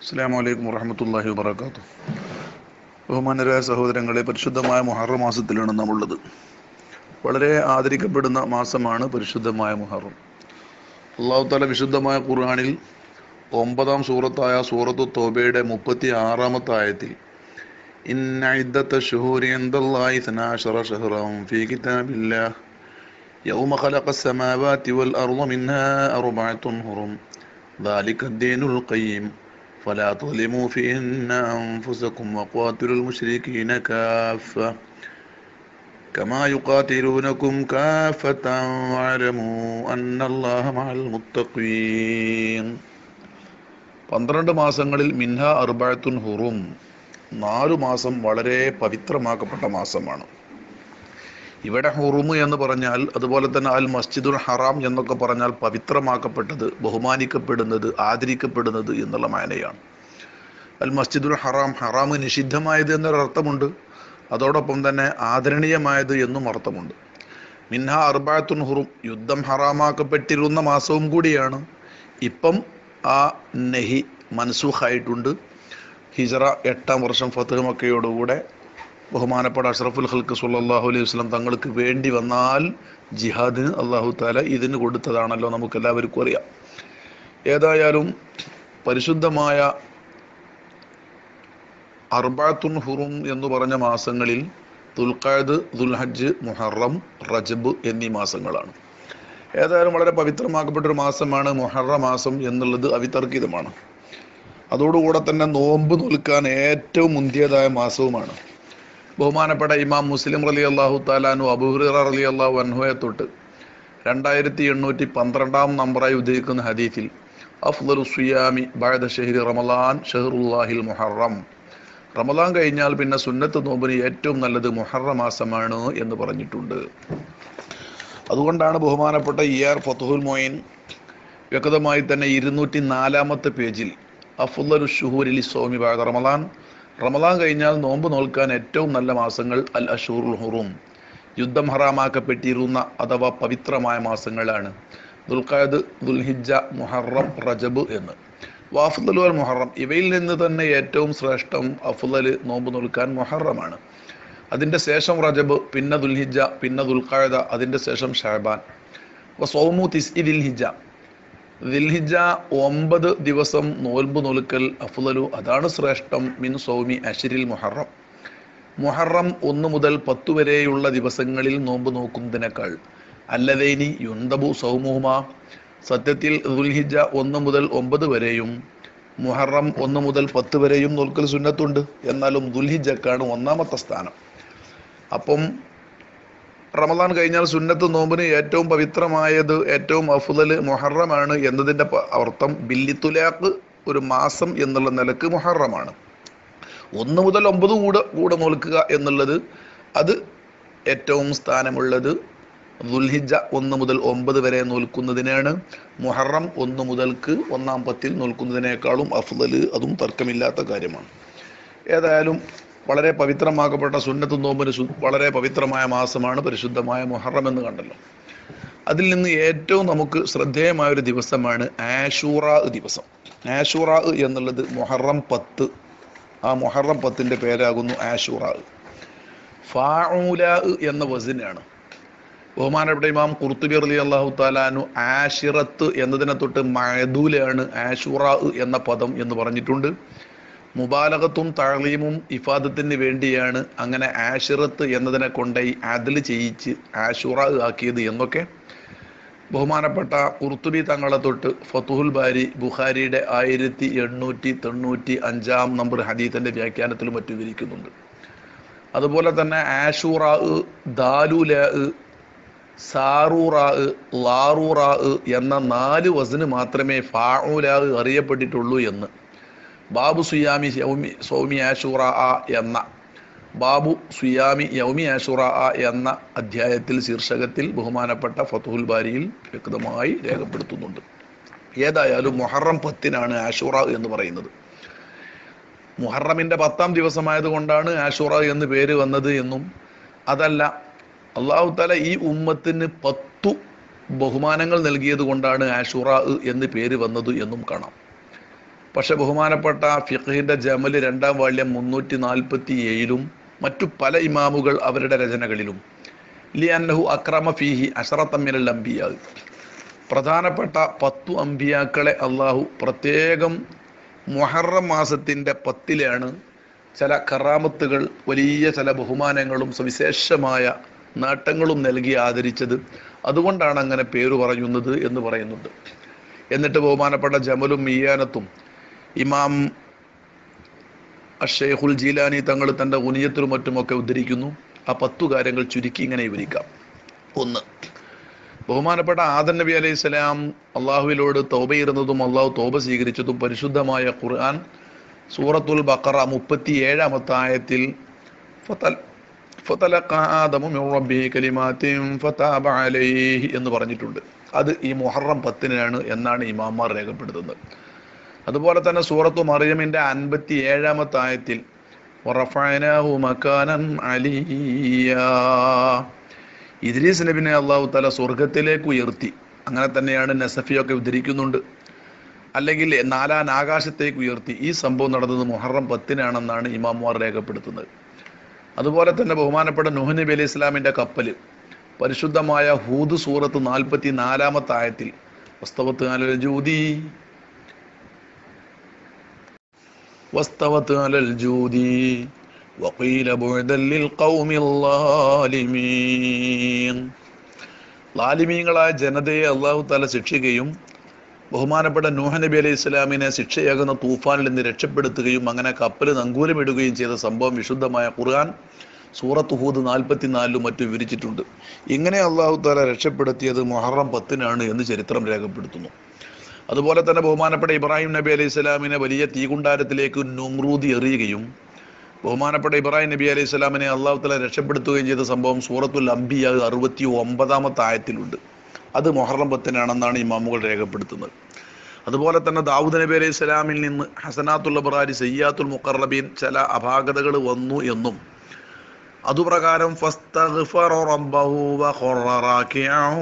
അസ്സാം വലൈക്കും വറഹമത്തല്ലാഹി വാബർക്കാത്തു ബഹുമാനരായ സഹോദരങ്ങളെ പരിശുദ്ധമായ മുഹറം മാസത്തിലാണ് നമ്മളുള്ളത് വളരെ ആദരിക്കപ്പെടുന്ന മാസമാണ് പരിശുദ്ധമായ മുഹറം അള്ളാഹു താല വിശുദ്ധമായ ഖുർആാനിൽ ഒമ്പതാം സൂറത്തായ സൂറത്തു തോബയുടെ മുപ്പത്തി ആറാമത്തെ ആയത്തിൽ ഇന്ന ഇദ്ദത്ത ഷുഹൂരി എന്തല്ലാഹി സനാശറ ഷഹ്റം ഫീ കിതാബില്ലാഹ് يوم خلق السماوات والأرض منها أربعة هرم ذلك الدين القيم فلا تظلموا فيهن أنفسكم وقاتلوا المشركين كافة كما يقاتلونكم كافة واعلموا أن الله مع المتقين പന്ത്രണ്ട് മാസങ്ങളിൽ മിൻഹ അർബായത്തുൻ ഹുറും നാലു മാസം വളരെ പവിത്രമാക്കപ്പെട്ട മാസമാണ് ഇവിടെ ഹുറുമ് എന്ന് പറഞ്ഞാൽ അതുപോലെ തന്നെ അൽ മസ്ജിദുൽ ഹറാം എന്നൊക്കെ പറഞ്ഞാൽ പവിത്രമാക്കപ്പെട്ടത് ബഹുമാനിക്കപ്പെടുന്നത് ആദരിക്കപ്പെടുന്നത് എന്നുള്ള മാനയാണ് അൽ മസ്ജിദുൽ ഹറാം ഹറാമ് നിഷിദ്ധമായത് എന്നൊരർത്ഥമുണ്ട് അതോടൊപ്പം തന്നെ ആദരണീയമായത് എന്നും അർത്ഥമുണ്ട് മിൻഹ അർബാത്തുൻ ഹുറും യുദ്ധം ഹറാമാക്കപ്പെട്ടിരുന്ന മാസവും കൂടിയാണ് ഇപ്പം ആ നെഹി മൻസൂഖായിട്ടുണ്ട് ഹിജറ എട്ടാം വർഷം ഫത്തഹ് മക്കയോടുകൂടെ ബഹുമാനപ്പെട്ട അഷ്റഫുൽ ഹൽക്ക് സുല്ലാഹു അലൈഹി വസ്ലം തങ്ങൾക്ക് വേണ്ടി വന്നാൽ ജിഹാദിന് അള്ളാഹു താല ഇതിന് കൊടുത്തതാണല്ലോ നമുക്ക് എല്ലാവർക്കും അറിയാം ഏതായാലും പരിശുദ്ധമായ അർബാത്തുൻ ഹുറും എന്ന് പറഞ്ഞ മാസങ്ങളിൽ ദുൽഖാദ് ദുൽഹജ്ജ് മുഹറം റജബ് എന്നീ മാസങ്ങളാണ് ഏതായാലും വളരെ പവിത്രമാക്കപ്പെട്ട ഒരു മാസമാണ് മുഹറ മാസം എന്നുള്ളത് അവിതർക്കിതമാണ് അതോടുകൂടെ തന്നെ നോമ്പ് നോൽക്കാൻ ഏറ്റവും മുന്തിയതായ മാസവുമാണ് ബഹുമാനപ്പെട്ട ഇമാം മുസ്ലിം റലി അള്ളാഹു താലാനു അബുഹുറ റലി അള്ളാഹു അൻഹുയെ തൊട്ട് രണ്ടായിരത്തി എണ്ണൂറ്റി പന്ത്രണ്ടാം നമ്പറായി ഉദ്ധരിക്കുന്ന ഹദീഫിൽ അഫ്ലു സുയാമി ബഴദ ഷെഹരി റമലാൻ ഷെഹറുല്ലാഹിൽ മുഹറം റമലാൻ കഴിഞ്ഞാൽ പിന്നെ സുന്നത്ത് നോമ്പിന് ഏറ്റവും നല്ലത് മുഹറ മാസമാണ് എന്ന് പറഞ്ഞിട്ടുണ്ട് അതുകൊണ്ടാണ് ബഹുമാനപ്പെട്ട ഇ ആർ ഫത്തുഹുൽ മൊയിൻ വ്യക്തമായി തന്നെ ഇരുന്നൂറ്റി നാലാമത്തെ പേജിൽ അഫുല്ലു ഷുഹൂരിൽ സോമി ബാദ റമലാൻ റമദാൻ കഴിഞ്ഞാൽ നോമ്പ് നോൽക്കാൻ ഏറ്റവും നല്ല മാസങ്ങൾ അൽ അഷൂറുൽ ഹുറും യുദ്ധം ഹറാമാക്കപ്പെട്ടിരുന്ന അഥവാ പവിത്രമായ മാസങ്ങളാണ് ദുൽഖാദ് ദുൽഹിജ മുഹറം റജബ് എന്ന് വാഫുദലു അൽ മുഹറം ഇവയിൽ നിന്ന് തന്നെ ഏറ്റവും ശ്രേഷ്ഠം അഫുദല് നോമ്പ് നോൽക്കാൻ മുഹറമാണ് അതിൻ്റെ ശേഷം റജബ് പിന്നെ ദുൽഹിജ പിന്നെ ദുൽഖാദ അതിൻ്റെ ശേഷം ഷാബാൻ സോമു തിസ് ദിൽഹിജ ദിൽഹിജ ഒമ്പത് ദിവസം നോൽമ്പ് നോൽക്കൽ അഫുലലു അതാണ് ശ്രേഷ്ഠം മിൻ സൗമി അഷിരിൽ മുഹറം മുഹറം ഒന്ന് മുതൽ പത്ത് വരെയുള്ള ദിവസങ്ങളിൽ നോമ്പ് നോക്കുന്നതിനേക്കാൾ അല്ലതേനി യുന്തബു സൗമുഹുമ സത്യത്തിൽ ദുൽഹിജ ഒന്ന് മുതൽ ഒമ്പത് വരെയും മുഹറം ഒന്ന് മുതൽ പത്ത് വരെയും നോൽക്കൽ സുന്നത്തുണ്ട് എന്നാലും ദുൽഹിജക്കാണ് ഒന്നാമത്തെ സ്ഥാനം അപ്പം റമദാൻ കഴിഞ്ഞാൽ സുന്നത്ത് നോമ്പിന് ഏറ്റവും പവിത്രമായത് ഏറ്റവും അഫുദൽ മുഹറമാണ് എന്നതിൻ്റെ അർത്ഥം ബില്ലിത്തുലാക്ക് ഒരു മാസം എന്നുള്ള നിലക്ക് മുഹറമാണ് ഒന്ന് മുതൽ ഒമ്പത് കൂടെ കൂടെ നോൽക്കുക എന്നുള്ളത് അത് ഏറ്റവും സ്ഥാനമുള്ളത് ദുൽഹിജ ഒന്ന് മുതൽ ഒമ്പത് വരെ നോൽക്കുന്നതിനാണ് മുഹറം ഒന്ന് മുതൽക്ക് ഒന്നാം പത്തിൽ നോൽക്കുന്നതിനേക്കാളും അഫ്ദൽ അതും തർക്കമില്ലാത്ത കാര്യമാണ് ഏതായാലും വളരെ പവിത്രമാക്കപ്പെട്ട സുന്നത്ത് നോമ്പിന് വളരെ പവിത്രമായ മാസമാണ് പരിശുദ്ധമായ മുഹറം എന്ന് കണ്ടല്ലോ അതിൽ നിന്ന് ഏറ്റവും നമുക്ക് ശ്രദ്ധേയമായ ഒരു ദിവസമാണ് ആഷൂറ ദിവസം ആഷൂറ എന്നുള്ളത് മുഹറം പത്ത് ആ മുഹറം പത്തിൻ്റെ പേരാകുന്നു ആഷൂറ ഫാഊല എന്ന വസിനാണ് ബഹുമാനപ്പെട്ട ഇമാം കുർത്തുബി അലി അള്ളാഹു താലാനു ആഷിറത്ത് എന്നതിനെ തൊട്ട് മഴദൂലാണ് ആഷൂറ എന്ന പദം എന്ന് പറഞ്ഞിട്ടുണ്ട് മുബാലകത്തും താളീമും ഇഫാദത്തിന് വേണ്ടിയാണ് അങ്ങനെ ആഷിറത്ത് എന്നതിനെ കൊണ്ടായി അതിൽ ചെയ്യിച്ച് ആഷുറ ആക്കിയത് എന്നൊക്കെ ബഹുമാനപ്പെട്ട കുർത്തുബി തങ്ങളെ തൊട്ട് ഫത്തുഹുൽ ബാരി ബുഖാരിയുടെ ആയിരത്തി എണ്ണൂറ്റി തൊണ്ണൂറ്റി അഞ്ചാം നമ്പർ ഹദീത്തിൻ്റെ വ്യാഖ്യാനത്തിലും മറ്റും വിവരിക്കുന്നുണ്ട് അതുപോലെ തന്നെ ആഷൂറ ദാലുല സാറൂറ ലാറൂറ എന്ന നാല് വസന് മാത്രമേ ഫാഊല അറിയപ്പെട്ടിട്ടുള്ളൂ എന്ന് ബാബു സുയാമി യൗമി സൗമി ആഷുറ എന്ന ബാബു സുയാമി യൗമി ആഷുറ എന്ന അധ്യായത്തിൽ ശീർഷകത്തിൽ ബഹുമാനപ്പെട്ട ഫത്തുഹുൽ ബാരിയിൽ വ്യക്തമായി രേഖപ്പെടുത്തുന്നുണ്ട് ഏതായാലും മുഹറം പത്തിനാണ് ആഷുറ എന്ന് പറയുന്നത് മുഹറമിൻ്റെ പത്താം ദിവസമായത് കൊണ്ടാണ് ആഷുറ എന്ന് പേര് വന്നത് എന്നും അതല്ല അള്ളാഹു താല ഈ ഉമ്മത്തിന് പത്തു ബഹുമാനങ്ങൾ നൽകിയത് കൊണ്ടാണ് ആഷുറ എന്ന് പേര് വന്നത് എന്നും കാണാം പക്ഷെ ബഹുമാനപ്പെട്ട ഫിഖിന്റെ ജമൽ രണ്ടാം വാള്യം മുന്നൂറ്റി നാൽപ്പത്തി ഏഴിലും മറ്റു പല ഇമാമുകൾ അവരുടെ രചനകളിലും ലി അന്നഹു അക്രമ ഫീഹി അഷറത്തമ്മിനൽ അംബിയ പ്രധാനപ്പെട്ട പത്തു അമ്പിയാക്കളെ അള്ളാഹു പ്രത്യേകം മുഹറം മാസത്തിൻ്റെ പത്തിലാണ് ചില കറാമത്തുകൾ വലിയ ചില ബഹുമാനങ്ങളും സവിശേഷമായ നേട്ടങ്ങളും നൽകി ആദരിച്ചത് അതുകൊണ്ടാണ് അങ്ങനെ പേര് പറയുന്നത് എന്ന് പറയുന്നുണ്ട് എന്നിട്ട് ബഹുമാനപ്പെട്ട ജമലും മിയാനത്തും ഇമാം അഷേഖുൽ ജീലാനി തങ്ങൾ തൻ്റെ ഉനിയത്തിലും മറ്റുമൊക്കെ ഉദ്ധരിക്കുന്നു ആ പത്തു കാര്യങ്ങൾ ചുരുക്കി ഇങ്ങനെ വിവരിക്കാം ഒന്ന് ബഹുമാനപ്പെട്ട ആദൻ നബി അലൈഹി സ്വലാം അള്ളാഹുവിലോട് തോബയിരുന്നതും അള്ളാഹു തോബ സ്വീകരിച്ചതും പരിശുദ്ധമായ ഖുർആൻ സൂറത്തുൽ ബക്കറ മുപ്പത്തി ഏഴാമത്തെ ആയത്തിൽ ഫതൽ ഫതലഖ ആദമു മിൻ റബ്ബിഹി കലിമാത്തിൻ ഫതാബ അലൈഹി എന്ന് പറഞ്ഞിട്ടുണ്ട് അത് ഈ മുഹറം പത്തിനാണ് എന്നാണ് ഇമാമാർ രേഖപ്പെടുത്തുന്നത് അതുപോലെ തന്നെ സൂറത്തു മറിയമിന്റെ അൻപത്തി ഏഴാമത്തെ ആയത്തിൽ വറഫഅനാഹു മകാനൻ അലിയ്യാ ഇദ്രീസ് നബിനെ അള്ളാഹു തല സ്വർഗത്തിലേക്ക് ഉയർത്തി അങ്ങനെ തന്നെയാണ് നസഫിയൊക്കെ ഉദ്ധരിക്കുന്നുണ്ട് അല്ലെങ്കിൽ നാലാൻ ആകാശത്തേക്ക് ഉയർത്തി ഈ സംഭവം നടന്നത് മുഹറം പത്തിനാണെന്നാണ് ഇമാമുമാർ രേഖപ്പെടുത്തുന്നത് അതുപോലെ തന്നെ ബഹുമാനപ്പെട്ട നുഹ് നബി അലൈഹി ഇസ്ലാമിന്റെ കപ്പല് പരിശുദ്ധമായ ഹൂദ് സൂറത്ത് നാൽപ്പത്തി നാലാമത്തെ ആയത്തിൽ വസ്തവത്ത് അലൽ ജൂതി വസ്തവത്ത് അലൽ ജൂതി وقيل بعدا للقوم الظالمين ലാലിമീങ്ങളായ ജനതയെ അള്ളാഹു താല ശിക്ഷിക്കുകയും ബഹുമാനപ്പെട്ട നൂഹ നബി അലൈഹി ഇസ്ലാമിനെ ശിക്ഷയാകുന്ന തൂഫാനിൽ നിന്ന് രക്ഷപ്പെടുത്തുകയും അങ്ങനെ കപ്പൽ നങ്കൂലമിടുകയും ചെയ്ത സംഭവം വിശുദ്ധമായ ഖുർആൻ സൂറത്ത് ഹൂദ് നാൽപ്പത്തിനാലിലും മറ്റും വിവരിച്ചിട്ടുണ്ട് ഇങ്ങനെ അള്ളാഹു താല രക്ഷപ്പെടുത്തിയത് മൊഹറം പത്തിനാണ് എന്ന് ചരിത്രം രേഖപ്പെടുത്തുന്നു അതുപോലെ തന്നെ ബഹുമാനപ്പെട്ട ഇബ്രാഹിം നബി അലൈഹി സ്വലാമിനെ വലിയ തീകുണ്ടാരത്തിലേക്ക് നുമ്രൂതി എറിയുകയും ബഹുമാനപ്പെട്ട ഇബ്രാഹിം നബി അലൈഹി സ്വലാമിനെ അള്ളാഹു തല രക്ഷപ്പെടുത്തുകയും ചെയ്ത സംഭവം സൂറത്തുൽ അംബിയ അറുപത്തി ഒമ്പതാമത്തെ ആയത്തിലുണ്ട് അത് മൊഹറം പത്തിനാണെന്നാണ് ഇമാമുകൾ രേഖപ്പെടുത്തുന്നത് അതുപോലെ തന്നെ ദാവൂദ് നബി അലൈഹി സ്വലാമിൽ നിന്ന് ഹസനാത്തുൽ അബ്രാരി സയ്യാത്തുൽ മുഖറബീൻ ചില അപാകതകൾ വന്നു എന്നും അതുപ്രകാരം ഫസ്തഗ്ഫറ റബ്ബഹു വഖറ റാക്കിഅൻ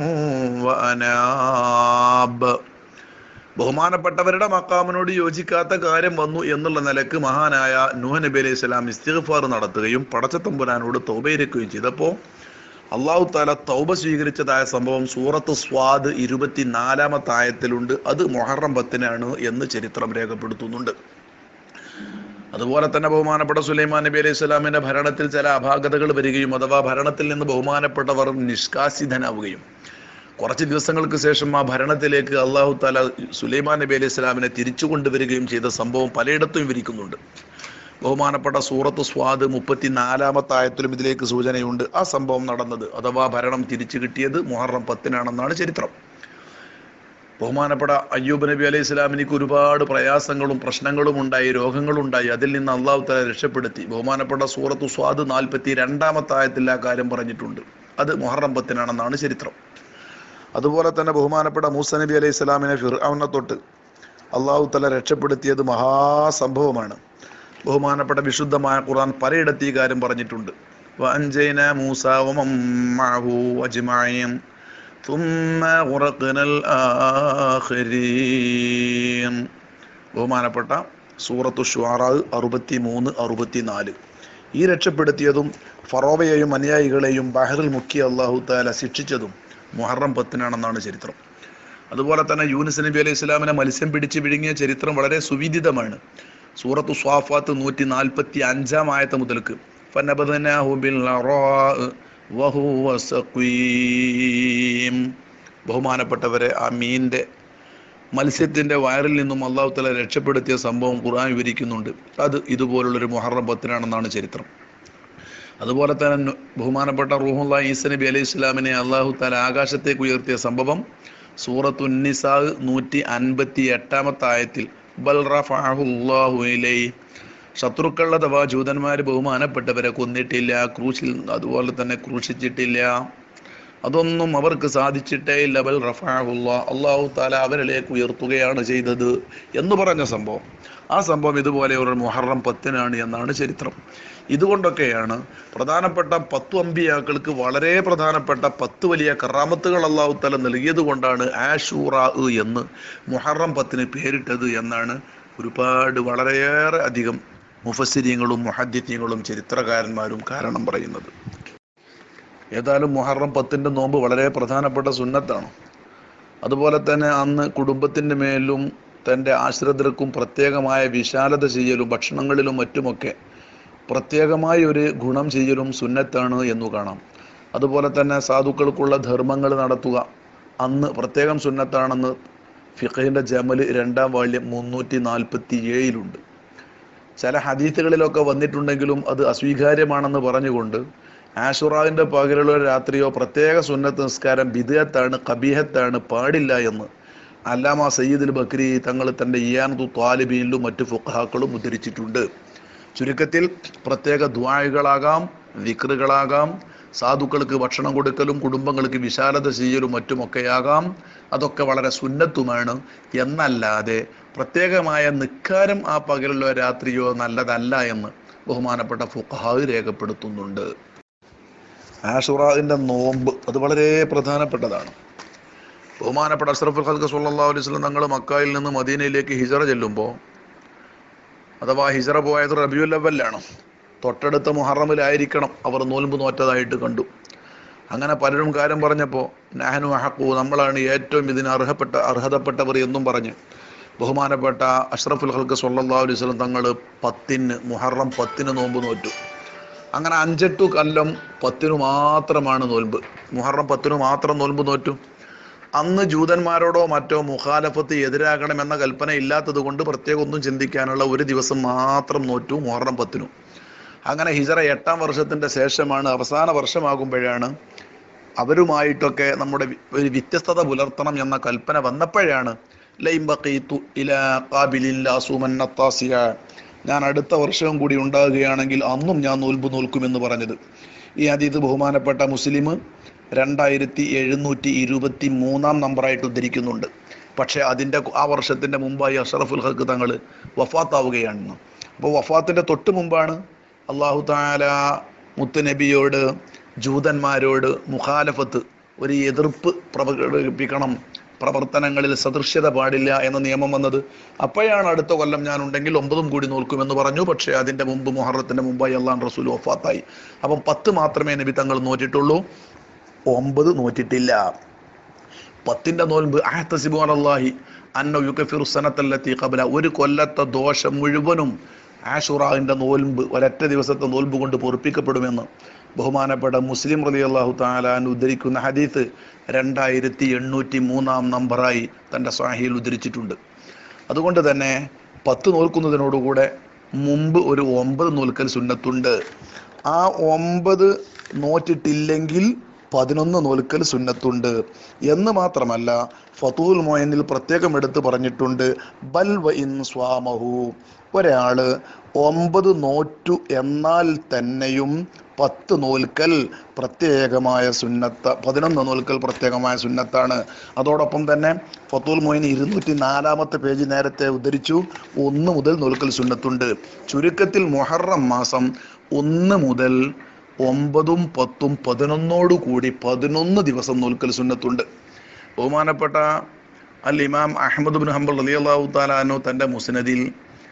വഅനാബ് ബഹുമാനപ്പെട്ടവരുടെ മക്കാമിനോട് യോജിക്കാത്ത കാര്യം വന്നു എന്നുള്ള നിലക്ക് മഹാനായ നൂഹ് നബി അലൈഹി സ്വലാം ഇസ്തിഗ്ഫാർ നടത്തുകയും പടച്ചത്തമ്പുരാനോട് തൗബയിരിക്കുകയും ചെയ്തപ്പോൾ അള്ളാഹു താല തൗബ സ്വീകരിച്ചതായ സംഭവം സൂറത്ത് സ്വാദ് ഇരുപത്തിനാലാമത്തെ ആയത്തിലുണ്ട് അത് മൊഹറം പത്തിനാണ് എന്ന് ചരിത്രം രേഖപ്പെടുത്തുന്നുണ്ട് അതുപോലെ തന്നെ ബഹുമാനപ്പെട്ട സുലൈമാൻ നബി അലൈഹി സ്വലാമിന്റെ ഭരണത്തിൽ ചില അപാകതകൾ വരികയും അഥവാ ഭരണത്തിൽ നിന്ന് ബഹുമാനപ്പെട്ടവർ നിഷ്കാസിതനാവുകയും കുറച്ച് ദിവസങ്ങൾക്ക് ശേഷം ആ ഭരണത്തിലേക്ക് അള്ളാഹു താല സുലൈമാൻ നബി അലൈഹി സ്വലാമിനെ തിരിച്ചു കൊണ്ടുവരികയും ചെയ്ത സംഭവം പലയിടത്തും വിവരിക്കുന്നുണ്ട് ബഹുമാനപ്പെട്ട സൂറത്ത് സ്വാദ് മുപ്പത്തിനാലാമത്തെ ആയത്തിലും ഇതിലേക്ക് സൂചനയുണ്ട് ആ സംഭവം നടന്നത് അഥവാ ഭരണം തിരിച്ചു കിട്ടിയത് മുഹറം പത്തിനാണെന്നാണ് ചരിത്രം ബഹുമാനപ്പെട്ട അയ്യൂബ് നബി അലൈഹി സ്വലാമിനിക്ക് ഒരുപാട് പ്രയാസങ്ങളും പ്രശ്നങ്ങളും ഉണ്ടായി രോഗങ്ങളും ഉണ്ടായി അതിൽ നിന്ന് അള്ളാഹു തല രക്ഷപ്പെടുത്തി ബഹുമാനപ്പെട്ട സൂറത്ത് സ്വാദ് നാൽപ്പത്തി രണ്ടാമത്തെ ആയത്തിൽ ആ കാര്യം പറഞ്ഞിട്ടുണ്ട് അത് മുഹറം പത്തിനാണെന്നാണ് ചരിത്രം അതുപോലെ തന്നെ ബഹുമാനപ്പെട്ട മൂസ നബി അലൈഹി സ്വലാമിനെ ഫിർഔനെ തൊട്ട് അള്ളാഹു തല രക്ഷപ്പെടുത്തിയത് മഹാസംഭവമാണ് ബഹുമാനപ്പെട്ട വിശുദ്ധമായ ഖുർആൻ പലയിടത്ത് ഈ കാര്യം പറഞ്ഞിട്ടുണ്ട് വഅൻജൈന മൂസ വമൻ മഅഹു അജ്മഈൻ ثم غرقنا الآخرين ബഹുമാനപ്പെട്ട സൂറത്തു ഷുആറ അറുപത്തി മൂന്ന് അറുപത്തിനാല് ഈ രക്ഷപ്പെടുത്തിയതും ഫറോവയെയും അനുയായികളെയും ബഹറിൽ മുക്കിയ അള്ളാഹു താല ശിക്ഷിച്ചതും മുഹറം പത്തിനാണെന്നാണ് ചരിത്രം അതുപോലെ തന്നെ യൂനിസ് നബി അലൈഹി ഇസ്ലാമിനെ മത്സ്യം പിടിച്ച് വിഴുങ്ങിയ ചരിത്രം വളരെ സുവിദിതമാണ് സൂറത്തു സ്വാഫാത്ത് നൂറ്റി നാൽപ്പത്തി അഞ്ചാം ആയത്ത് മുതൽക്ക് ഫനബദനാഹു ബിൽ അറാഅ് വഹുവ സഖീം ബഹുമാനപ്പെട്ടവരെ ആ മീനിന്റെ മത്സ്യത്തിന്റെ വയറിൽ നിന്നും അള്ളാഹു തല രക്ഷപ്പെടുത്തിയ സംഭവം ഖുർആൻ വിവരിക്കുന്നുണ്ട് അത് ഇതുപോലുള്ളൊരു മുഹറം പത്തിനാണെന്നാണ് ചരിത്രം അതുപോലെ തന്നെ നു- ബഹുമാനപ്പെട്ട റൂഹുല്ല ഈസ നബി അലൈഹി ഇസ്ലാമിനെ അള്ളാഹു താല ആകാശത്തേക്ക് ഉയർത്തിയ സംഭവം സൂറത്തു നിസാ നൂറ്റി അൻപത്തി എട്ടാമത്തെ ആയത്തിൽ ബൽ റഫഅഹുല്ലാഹു ഇലൈഹി ശത്രുക്കൾ അഥവാ ജൂതന്മാർ ബഹുമാനപ്പെട്ടവരെ കൊന്നിട്ടില്ല ക്രൂശിൽ അതുപോലെ തന്നെ ക്രൂശിച്ചിട്ടില്ല അതൊന്നും അവർക്ക് സാധിച്ചിട്ടേ ഇല്ല ബൽ റഫഅഹുല്ലാ അള്ളാഹു താല അവരിലേക്ക് ഉയർത്തുകയാണ് ചെയ്തത് എന്ന് പറഞ്ഞ സംഭവം ആ സംഭവം ഇതുപോലെ ഒരു മുഹറം പത്തിനാണ് എന്നാണ് ചരിത്രം ഇതുകൊണ്ടൊക്കെയാണ് പ്രധാനപ്പെട്ട പത്തു അമ്പിയാക്കൾക്ക് വളരെ പ്രധാനപ്പെട്ട പത്ത് വലിയ കറാമത്തുകൾ അള്ളാഹു തല നൽകിയത് കൊണ്ടാണ് ആഷൂറ എന്ന് മുഹറം പത്തിന് പേരിട്ടത് എന്നാണ് ഒരുപാട് വളരെയേറെ അധികം മുഫസ്സിരിയങ്ങളും മുഹദ്ദിത്യങ്ങളും ചരിത്രകാരന്മാരും കാരണം പറയുന്നത് ഏതായാലും മുഹറം പത്തിൻ്റെ നോമ്പ് വളരെ പ്രധാനപ്പെട്ട സുന്നത്താണ് അതുപോലെ തന്നെ അന്ന് കുടുംബത്തിൻ്റെ മേലും തൻ്റെ ആശ്രിതർക്കും പ്രത്യേകമായ വിശാലത ചെയ്യലും ഭക്ഷണങ്ങളിലും മറ്റുമൊക്കെ പ്രത്യേകമായ ഒരു ഗുണം ചെയ്യലും സുന്നത്താണ് എന്നു കാണാം അതുപോലെ തന്നെ സാധുക്കൾക്കുള്ള ധർമ്മങ്ങൾ നടത്തുക അന്ന് പ്രത്യേകം സുന്നത്താണെന്ന് ഫിഖഹിൻ്റെ ജമൽ രണ്ടാം വാള്യം മുന്നൂറ്റി നാൽപ്പത്തി ഏഴിലുണ്ട് ചില ഹദീത്തുകളിലൊക്കെ വന്നിട്ടുണ്ടെങ്കിലും അത് അസ്വീകാര്യമാണെന്ന് പറഞ്ഞുകൊണ്ട് ആഷുറാവിൻ്റെ പകലുള്ള രാത്രിയോ പ്രത്യേക സുന്നത്ത് നിസ്കാരം ബിദത്താണ് കബീഹത്താണ് പാടില്ല എന്ന് അല്ലാമ സയ്യിദുൽ ബക്രി തങ്ങൾ തൻ്റെ ഇയാനു ത്വാലിബീനിലും മറ്റു ഫുഖാക്കളും ഉദ്ധരിച്ചിട്ടുണ്ട് ചുരുക്കത്തിൽ പ്രത്യേക ദ്വായകളാകാം വിക്റുകളാകാം സാധുക്കൾക്ക് ഭക്ഷണം കൊടുക്കലും കുടുംബങ്ങൾക്ക് വിശാലത ചെയ്യലും മറ്റുമൊക്കെയാകാം അതൊക്കെ വളരെ സുന്നത്തുമാണ് എന്നല്ലാതെ പ്രത്യേകമായ നിക്കാരം ആ പകലിലോ രാത്രിയോ നല്ലതല്ല എന്ന് ബഹുമാനപ്പെട്ട ഫുഖാവ് രേഖപ്പെടുത്തുന്നുണ്ട് ആഷുറാദിൻ്റെ നോമ്പ് അത് വളരെ പ്രധാനപ്പെട്ടതാണ് ബഹുമാനപ്പെട്ട അഷ്റഫുൽ ഖൽക്ക് സല്ലാ അലൈഹി സ്വലം തങ്ങൾ മക്കായിൽ നിന്ന് മദീനയിലേക്ക് ഹിജറ ചെല്ലുമ്പോൾ അഥവാ ഹിജറ പോയത് റബിയുൽ അവലിലാണ് തൊട്ടടുത്ത മുഹറമിലായിരിക്കണം അവർ നോൽമ്പ് നോറ്റതായിട്ട് കണ്ടു അങ്ങനെ പലരും കാര്യം പറഞ്ഞപ്പോൾ നാഹനു അഹക്കു നമ്മളാണ് ഏറ്റവും ഇതിന് അർഹപ്പെട്ട അർഹതപ്പെട്ടവർ എന്നും പറഞ്ഞ് ബഹുമാനപ്പെട്ട അഷ്റഫുൽ ഹൽക്ക് സല്ലാ അലൈഹി സ്വലം തങ്ങൾ പത്തിന് മുഹറം പത്തിന് നോമ്പ് നോറ്റു അങ്ങനെ അഞ്ചെട്ടു കൊല്ലം പത്തിനു മാത്രമാണ് നോൽമ്പ് മുഹറം പത്തിനു മാത്രം നോൽമ്പ് നോറ്റു അന്ന് ജൂതന്മാരോടോ മറ്റോ മുഖാലഫത്ത് എതിരാകണമെന്ന കൽപ്പന ഇല്ലാത്തത് കൊണ്ട് പ്രത്യേകം ഒന്നും ചിന്തിക്കാനുള്ള ഒരു ദിവസം മാത്രം നോറ്റു മുഹറം പത്തിനു അങ്ങനെ ഹിജറ എട്ടാം വർഷത്തിൻ്റെ ശേഷമാണ് അവസാന വർഷമാകുമ്പോഴാണ് അവരുമായിട്ടൊക്കെ നമ്മുടെ വി- ഒരു വ്യത്യസ്തത പുലർത്തണം എന്ന കൽപ്പന വന്നപ്പോഴാണ് ലൈം ബഖീതു ഇലാ ഖാബിലിൻ ലാസൂമൻ നത്താസിയ ഞാൻ അടുത്ത വർഷവും കൂടി ഉണ്ടാകുകയാണെങ്കിൽ അന്നും ഞാൻ നോൽമ്പ് നോൽക്കുമെന്ന് പറഞ്ഞത് ഈ അതീത് ബഹുമാനപ്പെട്ട മുസ്ലിം രണ്ടായിരത്തി എഴുന്നൂറ്റി ഇരുപത്തി മൂന്നാം നമ്പറായിട്ട് ഉദ്ധരിക്കുന്നുണ്ട് പക്ഷേ അതിൻ്റെ ആ വർഷത്തിൻ്റെ മുമ്പായി അഷറഫുൽ ഹക്ക് തങ്ങൾ വഫാത്താവുകയാണെന്ന് അപ്പോൾ വഫാത്തിൻ്റെ തൊട്ട് മുമ്പാണ് അള്ളാഹു താല മുത്തുനബിയോട് ജൂതന്മാരോട് മുഖാലഫത്ത് ഒരു എതിർപ്പ് പ്രകടിപ്പിക്കണം പ്രവർത്തനങ്ങളിൽ സദൃശ്യത പാടില്ല എന്ന നിയമം വന്നത് അപ്പോഴാണ് അടുത്ത കൊല്ലം ഞാൻ ഉണ്ടെങ്കിൽ ഒമ്പതും കൂടി നോൽക്കുമെന്ന് പറഞ്ഞു പക്ഷേ അതിൻ്റെ മുമ്പ് മുഹറത്തിൻ്റെ മുമ്പായി അള്ളാൻ റസൂൽ വഫാത്തായി അപ്പം പത്ത് മാത്രമേ നബി തങ്ങൾ നോറ്റിട്ടുള്ളൂ ഒമ്പത് നോറ്റിട്ടില്ല പത്തിന്റെ നോൽമ്പ് അഹത്തസിബുൻ അള്ളാഹി അന്ന യുക്കഫിറു സനത്തല്ലത്തി കബല ഒരു കൊല്ലത്തെ ദോഷം മുഴുവനും ആഷുറാഹിന്റെ നോൽമ്പ് ഒരൊറ്റ ദിവസത്തെ നോൽമ്പ് കൊണ്ട് പൊറുപ്പിക്കപ്പെടുമെന്ന് ബഹുമാനപ്പെട്ട മുസ്ലിം റലി അള്ളാഹു താലാൻ ഉദ്ധരിക്കുന്ന ഹദീത്ത് രണ്ടായിരത്തി എണ്ണൂറ്റി മൂന്നാം നമ്പറായി തൻ്റെ സ്വാഹിയിൽ ഉദ്ധരിച്ചിട്ടുണ്ട് അതുകൊണ്ട് തന്നെ പത്ത് നോൽക്കുന്നതിനോടുകൂടെ മുമ്പ് ഒരു ഒമ്പത് നോൽക്കൽ സുന്നത്തുണ്ട് ആ ഒമ്പത് നോറ്റിട്ടില്ലെങ്കിൽ പതിനൊന്ന് നോൽക്കൽ സുന്നത്തുണ്ട് എന്ന് മാത്രമല്ല ഫതൂൽ മോയനിൽ പ്രത്യേകം എടുത്ത് പറഞ്ഞിട്ടുണ്ട് ബൽ വ ഇൻ സ്വാമഹു ഒരാള് ഒമ്പത് നോറ്റു എന്നാൽ തന്നെയും പത്ത് നോൽക്കൽ പ്രത്യേകമായ സുന്നത്ത പതിനൊന്ന് നോൽക്കൽ പ്രത്യേകമായ സുന്നത്താണ് അതോടൊപ്പം തന്നെ ഫത്തൂൽ മൊയിൻ ഇരുന്നൂറ്റി നാലാമത്തെ പേജ് നേരത്തെ ഉദ്ധരിച്ചു ഒന്ന് മുതൽ നോൽക്കൽ സുന്നത്തുണ്ട് ചുരുക്കത്തിൽ മൊഹറം മാസം ഒന്ന് മുതൽ ഒമ്പതും പത്തും പതിനൊന്നോടു കൂടി പതിനൊന്ന് ദിവസം നോൽക്കൽ സുന്നത്തുണ്ട് ബഹുമാനപ്പെട്ട അൽ ഇമാം അഹമ്മദ് ബിൻ ഹംബൽ അലി അള്ളാഹു താലാനു തൻ്റെ മുസ്നദിൽ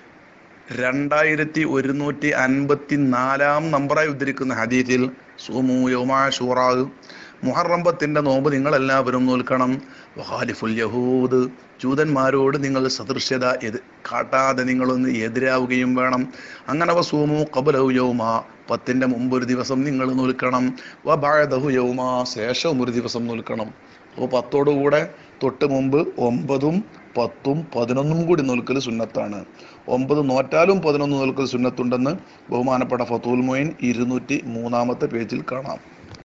രണ്ടായിരത്തി ഒരുന്നൂറ്റി അൻപത്തി നാലാം നമ്പറായി ഉദ്ധരിക്കുന്ന ഹദീത്തിൽ സുമു യോമാ ഷൂറാവ് മുഹറംബത്തിൻ്റെ നോമ്പ് നിങ്ങളെല്ലാവരും നോൽക്കണം വഹാലിഫുൽ യഹൂദ് ജൂതന്മാരോട് നിങ്ങൾ സദൃശ്യത എത് കാട്ടാതെ നിങ്ങളൊന്ന് എതിരാവുകയും വേണം അങ്ങനെ വ സൂമു കബലഹു യൗമ പത്തിൻ്റെ മുമ്പ് ഒരു ദിവസം നിങ്ങൾ നോൽക്കണം വ ബാഴദഹു യൗമ ശേഷവും ഒരു ദിവസം നോൽക്കണം അപ്പോൾ പത്തോടുകൂടെ തൊട്ട് മുമ്പ് ഒമ്പതും പത്തും പതിനൊന്നും കൂടി നോൽക്കൽ സുന്നത്താണ് ഒമ്പത് നോറ്റാലും പതിനൊന്ന് നോൽക്കൽ സുന്നത്തുണ്ടെന്ന് ബഹുമാനപ്പെട്ട ഫത്തൂൽ മൊയിൻ ഇരുന്നൂറ്റി മൂന്നാമത്തെ പേജിൽ കാണാം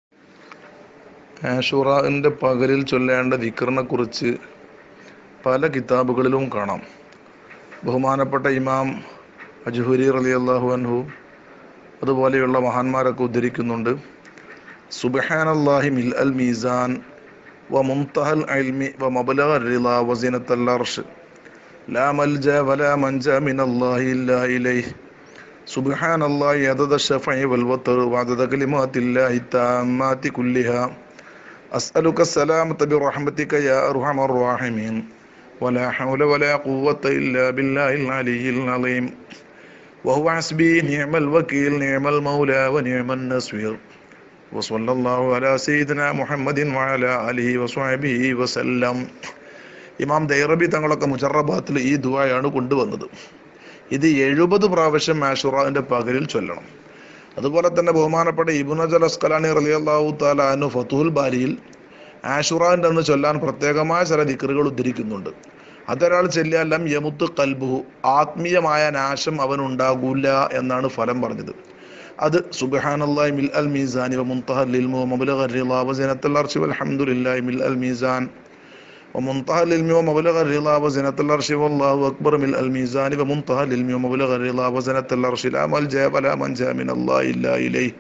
ആഷുറാന്റെ പകലിൽ ചൊല്ലേണ്ട ദിക്കറിനെ കുറിച്ച് പല കിതാബുകളിലും കാണാം ബഹുമാനപ്പെട്ട ഇമാം അജ്ഹുരി റലി അള്ളാഹു അൻഹു അതുപോലെയുള്ള മഹാന്മാരൊക്കെ ഉദ്ധരിക്കുന്നുണ്ട് സുബഹാനല്ലാഹി മിൽ അൽ മീസാൻ ومنتهى العلم ومبلغ الرضا وزنة العرش لا ملجا ولا منجا من الله إلا إليه سبحان الله عدد الشفع والوتر وعدد كلمات الله التامات كلها أسألك السلامة برحمتك يا أرحم الراحمين ولا حول ولا قوة إلا بالله العلي العظيم وهو حسبي نعم الوكيل نعم المولى ونعم النصير وصلى الله على سيدنا محمد وعلى آله وصحبه وسلم ഇമാം ദൈറബി തങ്ങളൊക്കെ മുജറബാത്തിൽ ഈ ദുആയാണ് കൊണ്ടുവന്നത് ഇത് എഴുപത് പ്രാവശ്യം ആഷുറാവിന്റെ പകലിൽ ചൊല്ലണം അതുപോലെ തന്നെ ബഹുമാനപ്പെട്ട ഇബുനജൽ അസ്കലാനി റലിയല്ലാഹു താലാനു ഫത്തുൽ ബാരിയിൽ ആഷുറാൻ്റെ അന്ന് ചൊല്ലാൻ പ്രത്യേകമായ ചില ദിക്കറുകൾ ഉദ്ധരിക്കുന്നുണ്ട് അതൊരാൾ ചെല്ലിയാലം യമുത്ത് കൽബുഹു ആത്മീയമായ നാശം അവനുണ്ടാകൂല എന്നാണ് ഫലം പറഞ്ഞത് അത് സുബ്ഹാനല്ലാഹി മിൽ അൽ മീസാനി വ മുൻതഹൽ ഇൽമു വ മബ്ലഗ الرضا وزنة العرش والحمد لله مل الميزان ومنتهى العلم ومبلغ الرضا وزنة العرش والله أكبر من الميزان ومنتهى العلم ومبلغ الرضا وزنة العرش لا ملجأ ولا منجا من الله إلا إليه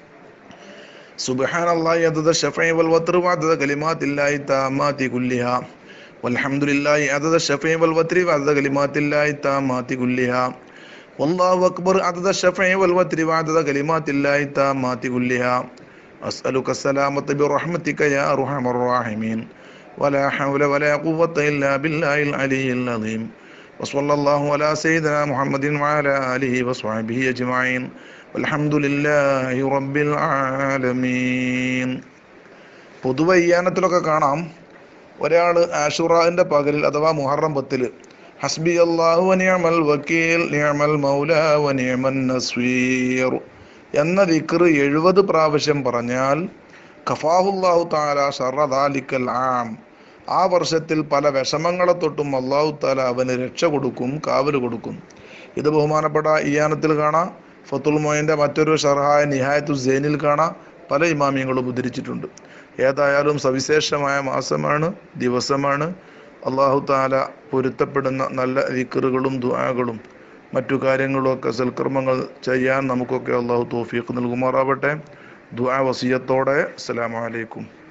سبحان الله عدد الشفع والوتر وعدد كلمات الله التامات كلها والحمد لله عدد الشفع والوتر وعدد كلمات الله التامات كلها والله أكبر عدد الشفع والوتر وعدد كلمات الله التامات كلها أسألك السلامة برحمتك يا أرحم الراحمين ولا حول ولا قوة إلا بالله العلي العظيم وصلى الله على سيدنا محمد وعلى آله وصحبه أجمعين والحمد لله رب العالمين പൊതുവെ ഇയാനത്തിലൊക്കെ കാണാം ഒരാൾ ആഷുറാന്റെ പകലിൽ അഥവാ മുഹറം പത്തിൽ ഹസ്ബി അള്ളാഹു നിയമൽ വക്കീൽ നിയമൽ മൗല വനിയമൻ നസ്വീർ എന്ന ദിക്ർ എഴുപത് പ്രാവശ്യം പറഞ്ഞാൽ ഖഫാഹുല്ലാഹു താല ഷറദാലിക്കൽ ആം ആ വർഷത്തിൽ പല വിഷമങ്ങളെ തൊട്ടും അള്ളാഹു താല അവന് രക്ഷ കൊടുക്കും കാവല് കൊടുക്കും ഇത് ബഹുമാനപ്പെട്ട ഇയാനത്തിൽ കാണാം ഫത്തുൽ മോയിൻ്റെ മറ്റൊരു ഷർഹായ നിഹായത്തു സേനിൽ കാണാം പല ഇമാമിയങ്ങളും ഉദ്ധരിച്ചിട്ടുണ്ട് ഏതായാലും സവിശേഷമായ മാസമാണ് ദിവസമാണ് അള്ളാഹു താല പൊരുത്തപ്പെടുന്ന നല്ല ദിക്കറുകളും ദുആകളും മറ്റു കാര്യങ്ങളുമൊക്കെ സൽക്കർമ്മങ്ങൾ ചെയ്യാൻ നമുക്കൊക്കെ അള്ളാഹു തോഫീഖ് നൽകുമാറാവട്ടെ ദുആ വസിയത്തോടെ അസ്സലാമു അലൈക്കും